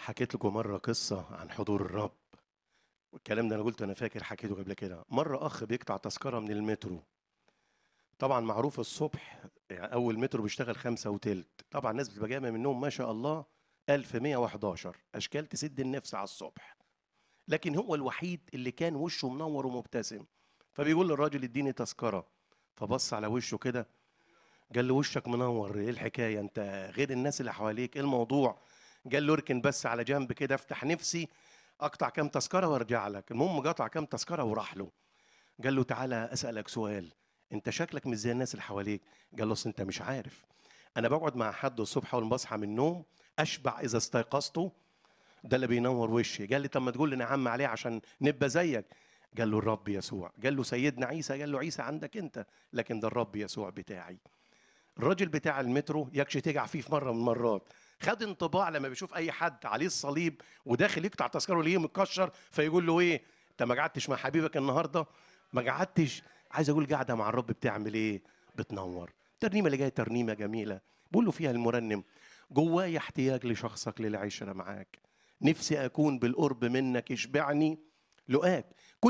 حكيت لكم مرة قصة عن حضور الرب والكلام ده أنا قلت أنا فاكر حكيته قبل كده مرة أخ بيقطع تذكرة من المترو طبعا معروف الصبح يعني أول مترو بيشتغل خمسة وتلت طبعا الناس بتبقى جاية من النوم ما شاء الله 1111 أشكال تسد النفس على الصبح لكن هو الوحيد اللي كان وشه منور ومبتسم فبيقول للراجل اديني تذكرة فبص على وشه كده قال له وشك منور ايه الحكايه انت غير الناس اللي حواليك ايه الموضوع قال له اركن بس على جنب كده افتح نفسي اقطع كام تذكره وارجع لك المهم قطع كام تذكره وراح له قال له تعالى اسالك سؤال انت شكلك مش زي الناس اللي حواليك قال له اصل انت مش عارف انا بقعد مع حد الصبح اول ما بصحى من النوم اشبع اذا استيقظت ده اللي بينور وشي قال لي طب ما تقول لي نعم عليه عشان نبقى زيك قال له الرب يسوع قال له سيدنا عيسى قال له عيسى عندك انت لكن ده الرب يسوع بتاعي الراجل بتاع المترو يكش تجع فيه في مره من المرات خد انطباع لما بيشوف اي حد عليه الصليب وداخل يقطع تذكره ليه متكشر فيقول له ايه انت ما قعدتش مع حبيبك النهارده ما قعدتش عايز اقول قاعده مع الرب بتعمل ايه بتنور الترنيمه اللي جايه ترنيمه جميله بيقول له فيها المرنم جوايا احتياج لشخصك للعشره معاك نفسي اكون بالقرب منك اشبعني لقاك